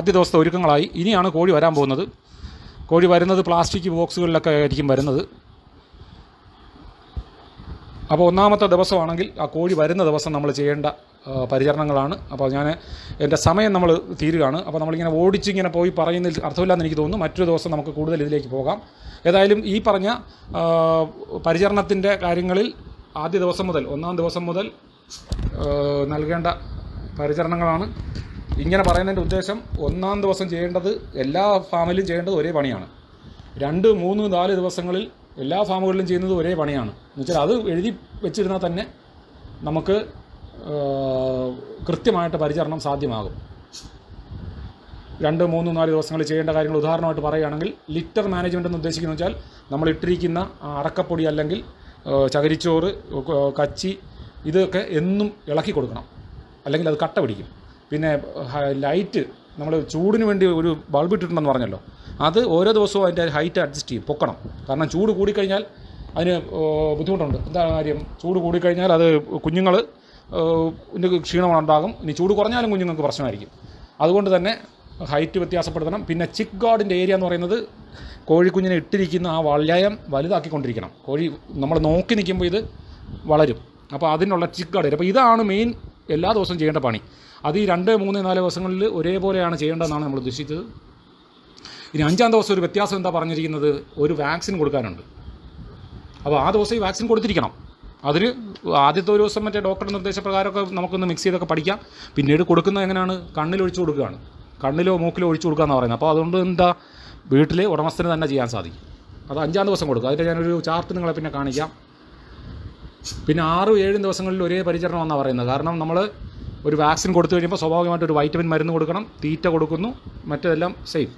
ആദ്യ ദിവസത്തെ ഒരുക്കങ്ങളായി ഇനിയാണ് കോഴി വരാൻ പോകുന്നത് കോഴി വരുന്നത് പ്ലാസ്റ്റിക് ബോക്സുകളിലൊക്കെ ആയിരിക്കും വരുന്നത് അപ്പോൾ ഒന്നാമത്തെ ദിവസമാണെങ്കിൽ ആ കോഴി വരുന്ന ദിവസം നമ്മൾ ചെയ്യേണ്ട ആ, പരിചരണങ്ങളാണ് അപ്പോൾ ഞാൻ എൻ്റെ സമയം നമ്മൾ തീരുകയാണ് അപ്പോൾ നമ്മളിങ്ങനെ ഓടിച്ചിങ്ങനെ പോയി പറയുന്നതിൽ അർത്ഥമില്ലാന്ന് എനിക്ക് തോന്നുന്നു മറ്റൊരു ദിവസം നമുക്ക് കൂടുതൽ ഇതിലേക്ക് പോകാം ഏതായാലും ഈ പറഞ്ഞ ആ, പരിചരണത്തിൻ്റെ കാര്യങ്ങളിൽ ആദ്യ ദിവസം മുതൽ ഒന്നാം ദിവസം മുതൽ ആ, നൽകേണ്ട പരിചരണങ്ങളാണ് ഇങ്ങനെ പറയുന്നതിൻ്റെ ഉദ്ദേശം ഒന്നാം ദിവസം ചെയ്യേണ്ടത് എല്ലാ ഫാമിലും ചെയ്യേണ്ടത് ഒരേ പണിയാണ് രണ്ട് മൂന്ന് നാല് ദിവസങ്ങളിൽ എല്ലാ ഫാമുകളിലും ചെയ്യുന്നത് ഒരേ പണിയാണ് എന്നുവെച്ചാൽ അത് എഴുതി വെച്ചിരുന്നാൽ തന്നെ നമുക്ക് ആ, കൃത്യമായിട്ട് പരിചരണം സാധ്യമാകും രണ്ട് മൂന്ന് നാല് ദിവസങ്ങളിൽ ചെയ്യേണ്ട കാര്യങ്ങൾ ഉദാഹരണമായിട്ട് പറയുകയാണെങ്കിൽ ലിറ്റർ മാനേജ്മെൻ്റ് എന്ന് ഉദ്ദേശിക്കുന്നത് വെച്ചാൽ നമ്മൾ ഇട്ടിരിക്കുന്ന ആ അറക്കപ്പൊടി അല്ലെങ്കിൽ ആ, ചകിരിച്ചോറ് ആ, കച്ചി ഇതൊക്കെ എന്നും ഇളക്കി കൊടുക്കണം അല്ലെങ്കിൽ അത് കട്ട പിടിക്കും പിന്നെ ഹ- ലൈറ്റ് നമ്മൾ ചൂടിന് വേണ്ടി ഒരു ബൾബ് ഇട്ടിട്ടുണ്ടെന്ന് പറഞ്ഞല്ലോ അത് ഓരോ ദിവസവും അതിൻ്റെ ഹൈറ്റ് അഡ്ജസ്റ്റ് ചെയ്യും പൊക്കണം കാരണം ചൂട് കൂടിക്കഴിഞ്ഞാൽ അതിന് ആ, ബുദ്ധിമുട്ടുണ്ട് എന്താ കാര്യം ചൂട് കൂടിക്കഴിഞ്ഞാൽ അത് കുഞ്ഞുങ്ങൾ ക്ഷീണമുണ്ടാകും ഇനി ചൂട് കുറഞ്ഞാലും കുഞ്ഞുങ്ങൾക്ക് പ്രശ്നമായിരിക്കും അതുകൊണ്ട് തന്നെ ഹൈറ്റ് വ്യത്യാസപ്പെടുത്തണം പിന്നെ ചിക്ക് ഗാർഡിൻ്റെ ഏരിയ എന്ന് പറയുന്നത് കോഴിക്കുഞ്ഞിനെ ഇട്ടിരിക്കുന്ന ആ വലയം വലുതാക്കിക്കൊണ്ടിരിക്കണം കോഴി നമ്മൾ നോക്കി നിൽക്കുമ്പോൾ ഇത് വളരും അപ്പോൾ അതിനുള്ള ചിക്ക് ഗാർഡ് അപ്പോൾ ഇതാണ് മെയിൻ എല്ലാ ദിവസവും ചെയ്യേണ്ട പണി അത് ഈ രണ്ട് മൂന്ന് നാല് ദിവസങ്ങളിൽ ഒരേപോലെയാണ് ചെയ്യേണ്ടതെന്നാണ് നമ്മൾ ഉദ്ദേശിച്ചത് ഇനി അഞ്ചാം ദിവസം ഒരു വ്യത്യാസം എന്താ പറഞ്ഞിരിക്കുന്നത് ഒരു വാക്സിൻ കൊടുക്കാനുണ്ട് അപ്പോൾ ആ ദിവസം ഈ വാക്സിൻ കൊടുത്തിരിക്കണം അതിന് ആദ്യത്തെ ഒരു ദിവസം മറ്റേ ഡോക്ടറുടെ നിർദ്ദേശപ്രകാരമൊക്കെ നമുക്കൊന്ന് മിക്സ് ചെയ്തൊക്കെ പഠിക്കാം പിന്നീട് കൊടുക്കുന്നത് എങ്ങനെയാണ് കണ്ണിൽ ഒഴിച്ചു കൊടുക്കുകയാണ് കണ്ണിലോ മൂക്കിലോ ഒഴിച്ചു കൊടുക്കുക എന്ന് പറയുന്നത് അപ്പോൾ അതുകൊണ്ട് എന്താ വീട്ടിൽ ഉടമസ്ഥന് തന്നെ ചെയ്യാൻ സാധിക്കും അത് അഞ്ചാം ദിവസം കൊടുക്കുക അതിൻ്റെ ഞാനൊരു ചാർട്ട് നിങ്ങളെ പിന്നെ കാണിക്കാം പിന്നെ ആറും ഏഴും ദിവസങ്ങളിൽ ഒരേ പരിചരണം എന്നാണ് പറയുന്നത് കാരണം നമ്മൾ ഒരു വാക്സിൻ കൊടുത്തു കഴിയുമ്പോൾ സ്വാഭാവികമായിട്ട് ഒരു വൈറ്റമിൻ മരുന്ന് കൊടുക്കണം തീറ്റ കൊടുക്കുന്നു മറ്റെല്ലാം സെയിം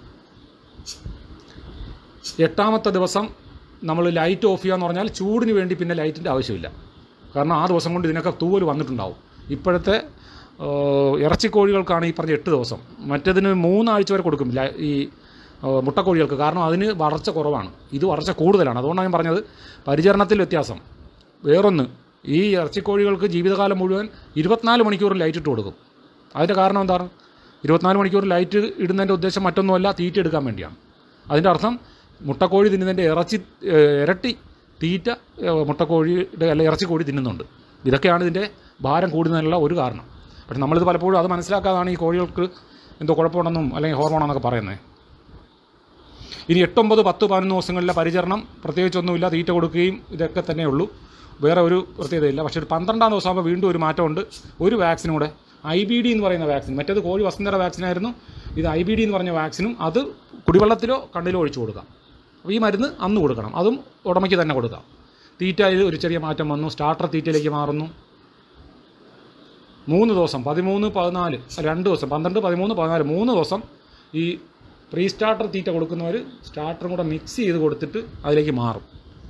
എട്ടാമത്തെ ദിവസം നമ്മൾ ലൈറ്റ് ഓഫ് ചെയ്യുക എന്ന് പറഞ്ഞാൽ ചൂടിന് വേണ്ടി പിന്നെ ലൈറ്റിൻ്റെ ആവശ്യമില്ല കാരണം ആ ദിവസം കൊണ്ട് ഇതിനൊക്കെ തൂവൽ വന്നിട്ടുണ്ടാവും ഇപ്പോഴത്തെ ആ, ഇറച്ചിക്കോഴികൾക്കാണ് ഈ പറഞ്ഞ എട്ട് ദിവസം മറ്റേതിന് മൂന്നാഴ്ച വരെ കൊടുക്കും ല- ഈ ആ, മുട്ടക്കോഴികൾക്ക് കാരണം അതിന് വളർച്ച കുറവാണ് ഇത് വളർച്ച കൂടുതലാണ് അതുകൊണ്ടാണ് ഞാൻ പറഞ്ഞത് പരിചരണത്തിൽ വ്യത്യാസം വേറൊന്ന് ഈ ഇറച്ചിക്കോഴികൾക്ക് ജീവിതകാലം മുഴുവൻ ഇരുപത്തിനാല് മണിക്കൂർ ലൈറ്റ് ഇട്ട് കൊടുക്കും അതിൻ്റെ കാരണം എന്താണ് ഇരുപത്തിനാല് മണിക്കൂർ ലൈറ്റ് ഇടുന്നതിൻ്റെ ഉദ്ദേശം മറ്റൊന്നുമല്ല തീറ്റ എടുക്കാൻ വേണ്ടിയാണ് അതിൻ്റെ അർത്ഥം മുട്ടക്കോഴി തിന്നുന്നതിൻ്റെ ഇറച്ചി ഏഹ്, ഇരട്ടി തീറ്റ ഏഹ്, മുട്ടക്കോഴിയുടെ അല്ല ഇറച്ചിക്കോഴി തിന്നുന്നുണ്ട് ഇതൊക്കെയാണ് ഇതിൻ്റെ ഭാരം കൂടുന്നതിനുള്ള ഒരു കാരണം പക്ഷെ നമ്മളിത് പലപ്പോഴും അത് മനസ്സിലാക്കാതാണ് ഈ കോഴികൾക്ക് എന്തോ കുഴപ്പമുണ്ടെന്നും അല്ലെങ്കിൽ ഹോർമോണെന്നൊക്കെ പറയുന്നത് ഇനി എട്ടൊമ്പത് പത്ത് പതിനൊന്ന് ദിവസങ്ങളിലെ പരിചരണം പ്രത്യേകിച്ചൊന്നുമില്ല തീറ്റ കൊടുക്കുകയും ഇതൊക്കെ തന്നെ ഉള്ളൂ വേറെ ഒരു പ്രത്യേകതയില്ല പക്ഷേ ഒരു പന്ത്രണ്ടാം ദിവസമാകുമ്പോൾ വീണ്ടും ഒരു മാറ്റമുണ്ട് ഒരു വാക്സിനും കൂടെ ഐ ബി ഡി എന്ന് പറയുന്ന വാക്സിൻ മറ്റേത് കോഴി വസന്തര വാക്സിനായിരുന്നു ഇത് ഐ ബി ഡി എന്ന് പറഞ്ഞ വാക്സിനും അത് കുടിവെള്ളത്തിലോ കണ്ണിലോ ഒഴിച്ചു കൊടുക്കാം അപ്പോൾ ഈ മരുന്ന് അന്ന് കൊടുക്കണം അതും ഉടമയ്ക്ക് തന്നെ കൊടുക്കാം തീറ്റയിൽ ഒരു ചെറിയ മാറ്റം വന്നു സ്റ്റാർട്ടർ തീറ്റയിലേക്ക് മാറുന്നു മൂന്ന് ദിവസം പതിമൂന്ന് പതിനാല് രണ്ട് ദിവസം പന്ത്രണ്ട് പതിമൂന്ന് പതിനാല് മൂന്ന് ദിവസം ഈ പ്രീ സ്റ്റാർട്ടർ തീറ്റ കൊടുക്കുന്നവർ സ്റ്റാർട്ടറും കൂടെ മിക്സ് ചെയ്ത് കൊടുത്തിട്ട് അതിലേക്ക് മാറും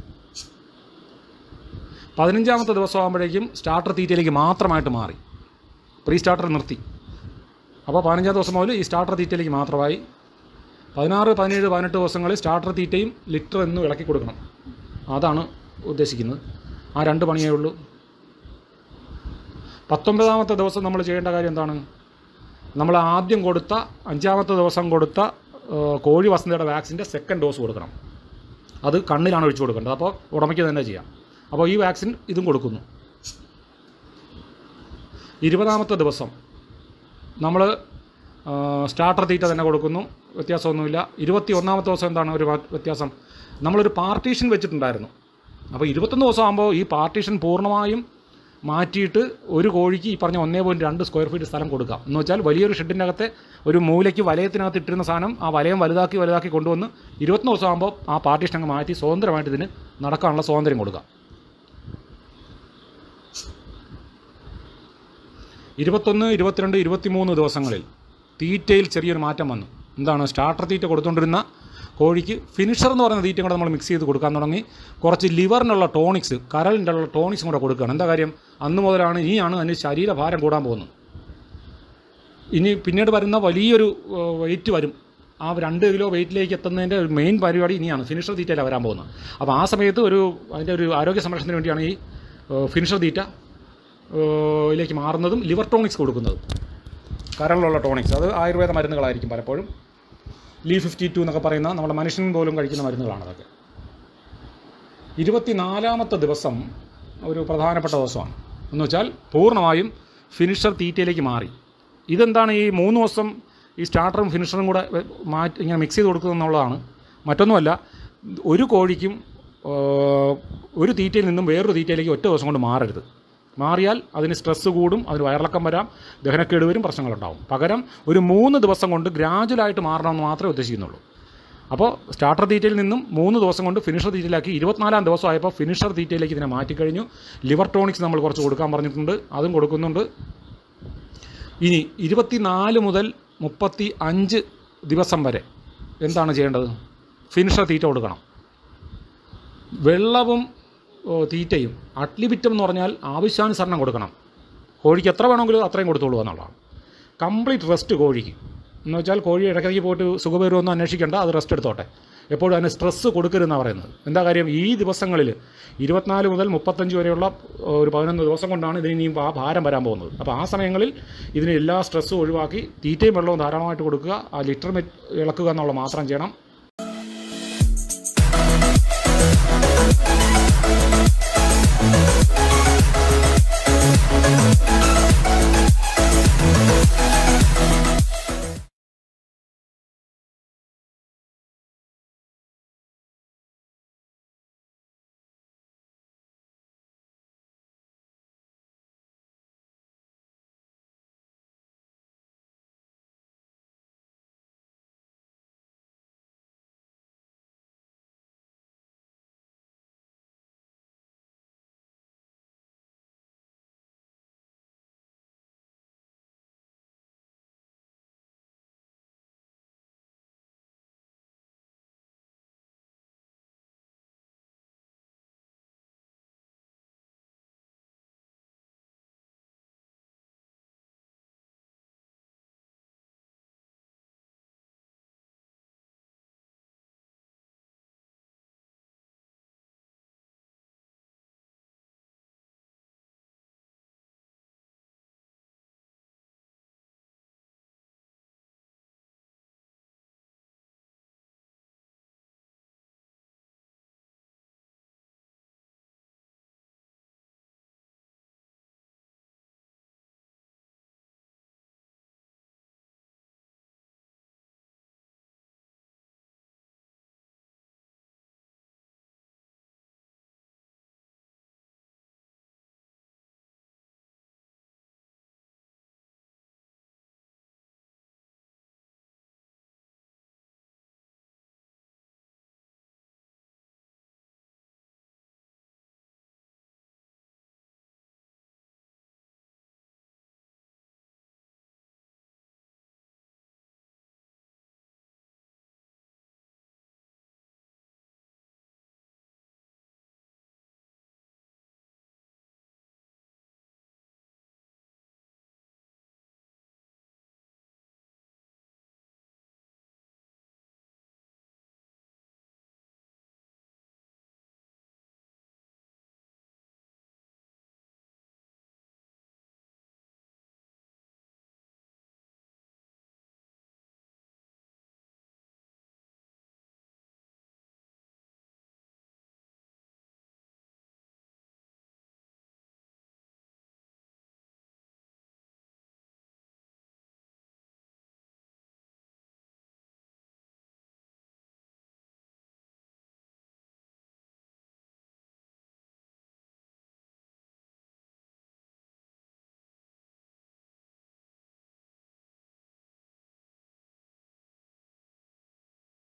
പതിനഞ്ചാമത്തെ ദിവസം ആകുമ്പോഴേക്കും സ്റ്റാർട്ടർ തീറ്റയിലേക്ക് മാത്രമായിട്ട് മാറി പ്രീ സ്റ്റാർട്ടർ നിർത്തി അപ്പോൾ പതിനഞ്ചാം ദിവസം മുതൽ ഈ സ്റ്റാർട്ടർ തീറ്റയിലേക്ക് മാത്രമായി പതിനാറ് പതിനേഴ് പതിനെട്ട് ദിവസങ്ങളിൽ സ്റ്റാർട്ടർ തീറ്റയും ലിറ്റർ എന്നും ഇളക്കി കൊടുക്കണം അതാണ് ഉദ്ദേശിക്കുന്നത് ആ രണ്ട് പണിയേ ഉള്ളൂ പത്തൊമ്പതാമത്തെ ദിവസം നമ്മൾ ചെയ്യേണ്ട കാര്യം എന്താണ് നമ്മൾ ആദ്യം കൊടുത്ത അഞ്ചാമത്തെ ദിവസം കൊടുത്ത ആ, കോഴി വസന്തയുടെ വാക്സിൻ്റെ സെക്കൻഡ് ഡോസ് കൊടുക്കണം അത് കണ്ണിലാണ് ഒഴിച്ചു കൊടുക്കേണ്ടത് അപ്പോൾ ഉടമയ്ക്ക് തന്നെ ചെയ്യാം അപ്പോൾ ഈ വാക്സിൻ ഇതും കൊടുക്കുന്നു ഇരുപതാമത്തെ ദിവസം നമ്മൾ സ്റ്റാർട്ടർ തീറ്റ തന്നെ കൊടുക്കുന്നു വ്യത്യാസമൊന്നുമില്ല ഇരുപത്തി ഒന്നാമത്തെ ദിവസം എന്താണ് ഒരു മാ- വ്യത്യാസം നമ്മളൊരു പാർട്ടീഷൻ വെച്ചിട്ടുണ്ടായിരുന്നു അപ്പോൾ ഇരുപത്തൊന്ന് ദിവസം ആകുമ്പോൾ ഈ പാർട്ടീഷൻ പൂർണ്ണമായും മാറ്റിയിട്ട് ഒരു കോഴിക്ക് ഈ പറഞ്ഞ ഒന്നേ പോയിൻറ്റ് രണ്ട് സ്ക്വയർ ഫീറ്റ് സ്ഥലം കൊടുക്കാം എന്ന് വെച്ചാൽ വലിയൊരു ഷെഡിൻ്റെ അകത്തെ ഒരു മൂലയ്ക്ക് വലയത്തിനകത്ത് ഇട്ടിരുന്ന സാധനം ആ വലയം വലുതാക്കി വലുതാക്കി കൊണ്ടുവന്ന് ഇരുപത്തൊന്ന് ദിവസം ആകുമ്പോൾ ആ പാർട്ടീഷൻ അങ്ങ് മാറ്റി സ്വതന്ത്രമായിട്ട് ഇതിന് നടക്കാനുള്ള സ്വാതന്ത്ര്യം കൊടുക്കാം ഇരുപത്തൊന്ന് ഇരുപത്തിരണ്ട് ഇരുപത്തിമൂന്ന് ദിവസങ്ങളിൽ തീറ്റയിൽ ചെറിയൊരു മാറ്റം വന്നു എന്താണ് സ്റ്റാർട്ടർ തീറ്റ കൊടുത്തുകൊണ്ടിരുന്ന കോഴിക്ക് ഫിനിഷർ എന്ന് പറയുന്ന തീറ്റ കൂടെ നമ്മൾ മിക്സ് ചെയ്ത് കൊടുക്കാൻ തുടങ്ങി കുറച്ച് ലിവറിനുള്ള ടോണിക്സ് കരളിൻ്റെ ഉള്ള ടോണിക്സും കൂടെ കൊടുക്കുകയാണ് എന്താ കാര്യം അന്ന് മുതലാണ് ഇനിയാണ് അതിന് ശരീരഭാരം കൂടാൻ പോകുന്നത് ഇനി പിന്നീട് വരുന്ന വലിയൊരു വെയിറ്റ് വരും ആ രണ്ട് കിലോ വെയിറ്റിലേക്ക് എത്തുന്നതിൻ്റെ ഒരു മെയിൻ പരിപാടി ഇനിയാണ് ഫിനിഷർ തീറ്റയിലാണ് വരാൻ പോകുന്നത് അപ്പോൾ ആ സമയത്ത് ഒരു അതിൻ്റെ ഒരു ആരോഗ്യ സംരക്ഷണത്തിന് വേണ്ടിയാണ് ഈ ഫിനിഷർ തീറ്റ ഏഹ് ലേക്ക് മാറുന്നതും ലിവർ ടോണിക്സ് കൊടുക്കുന്നതും കരളിലുള്ള ടോണിക്സ് അത് ആയുർവേദ മരുന്നുകളായിരിക്കും പലപ്പോഴും ലീ ഫിഫ്റ്റി ടു എന്നൊക്കെ പറയുന്ന നമ്മുടെ മനുഷ്യൻ പോലും കഴിക്കുന്ന മരുന്നുകളാണ് അതൊക്കെ ഇരുപത്തിനാലാമത്തെ ദിവസം ഒരു പ്രധാനപ്പെട്ട ദിവസമാണ് എന്ന് വെച്ചാൽ പൂർണ്ണമായും ഫിനിഷർ തീറ്റയിലേക്ക് മാറി ഇതെന്താണ് ഈ മൂന്ന് ദിവസം ഈ സ്റ്റാർട്ടറും ഫിനിഷറും കൂടെ വെ- മാറ്റി ഇങ്ങനെ മിക്സ് ചെയ്ത് കൊടുക്കുക എന്നുള്ളതാണ് മറ്റൊന്നുമല്ല ഒരു കോഴിക്കും ആ, ഒരു തീറ്റയിൽ നിന്നും വേറൊരു തീറ്റയിലേക്ക് ഒറ്റ ദിവസം കൊണ്ട് മാറരുത് മാറിയാൽ അതിന് സ്ട്രെസ്സ് കൂടും അതിന് വയറിളക്കം വരാം ദഹനക്കേട് വരും പ്രശ്നങ്ങളുണ്ടാവും പകരം ഒരു മൂന്ന് ദിവസം കൊണ്ട് ഗ്രാജുവലായിട്ട് മാറണമെന്ന് മാത്രമേ ഉദ്ദേശിക്കുന്നുള്ളൂ അപ്പോൾ സ്റ്റാർട്ടർ തീറ്റയിൽ നിന്നും മൂന്ന് ദിവസം കൊണ്ട് ഫിനിഷർ തീറ്റയിലാക്കി ഇരുപത്തിനാലാം ദിവസം ആയപ്പോൾ ഫിനിഷർ തീറ്റയിലേക്ക് ഇതിനെ മാറ്റിക്കഴിഞ്ഞു ലിവർ ടോണിക്സ് നമ്മൾ കുറച്ച് കൊടുക്കാൻ പറഞ്ഞിട്ടുണ്ട് അതും കൊടുക്കുന്നുണ്ട് ഇനി ഇരുപത്തിനാല് മുതൽ മുപ്പത്തി അഞ്ച് ദിവസം വരെ എന്താണ് ചെയ്യേണ്ടത് ഫിനിഷർ തീറ്റ കൊടുക്കണം വെള്ളവും ഓ, തീറ്റയും അട്ലിബിറ്റം എന്ന് പറഞ്ഞാൽ ആവശ്യാനുസരണം കൊടുക്കണം കോഴിക്ക് എത്ര വേണമെങ്കിലും അത്രയും കൊടുത്തോളൂ എന്നുള്ളതാണ് കംപ്ലീറ്റ് റെസ്റ്റ് കോഴിക്ക് എന്ന് വെച്ചാൽ കോഴി ഇടയ്ക്കിടയ്ക്ക് പോയിട്ട് സുഖപരമൊന്നും അന്വേഷിക്കേണ്ട അത് റെസ്റ്റ് എടുത്തോട്ടെ എപ്പോഴും അതിന് സ്ട്രെസ്സ് കൊടുക്കരുതെന്നാണ് പറയുന്നത് എന്താ കാര്യം ഈ ദിവസങ്ങളിൽ ഇരുപത്തിനാല് മുതൽ മുപ്പത്തഞ്ച് വരെയുള്ള ഒരു പതിനൊന്ന് ദിവസം കൊണ്ടാണ് ഇതിന് ഇനിയും ആ ഭാരം വരാൻ പോകുന്നത് അപ്പോൾ ആ സമയങ്ങളിൽ ഇതിന് എല്ലാ സ്ട്രെസ്സും ഒഴിവാക്കി തീറ്റയും വെള്ളവും ധാരാളമായിട്ട് കൊടുക്കുക ആ ലിറ്റർ ഇളക്കുക എന്നുള്ളത് മാത്രം ചെയ്യണം